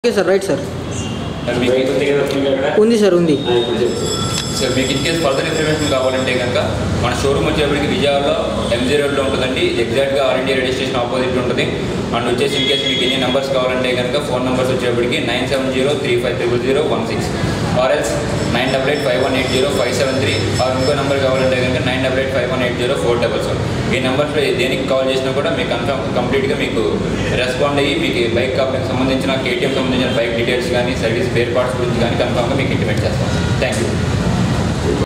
okay sir right sir మరి మీకు ఉంది కదా మీకు అక్కడ ఉంది సార్ ఉంది ఆ, ఇప్పుడు చెప్పు సో మీకు ఇన్ కేస్ ఫర్దర్ ఇన్ఫర్మేషన్ కావాలంటే కనుక మన షోరూమ్ వచ్చేప్పటికి విజయవాడలో ఎంజీ రోడ్లో ఉంటుందండి ఎగ్జాక్ట్గా All India Radio station opposite ఉంటుంది అండ్ వచ్చేసి ఇన్ కేస్ మీకు ఎన్ని నెంబర్స్ కావాలంటే కనుక ఫోన్ నెంబర్స్ వచ్చేప్పటికి nine seven zero three five triple zero one six or else nine double eight five one eight zero five seven three or ఇంకో number కావాలంటే కనుక nine double eight five one eight zero four double seven ఈ నెంబర్స్లో దేనికి call చేసినా కూడా మీకు confirm కంప్లీట్గా మీకు రెస్పాండ్ అయ్యి మీకు బైక్ కంపెనీకి సంబంధించిన కేటీఎం సంబంధించిన బైక్ డీటెయిల్స్ కానీ సర్వీస్ స్పేర్ పార్ట్స్ గురించి కానీ కన్ఫర్మ్గా మీకు ఇంటిమేట్ చేస్తాం థ్యాంక్ యూ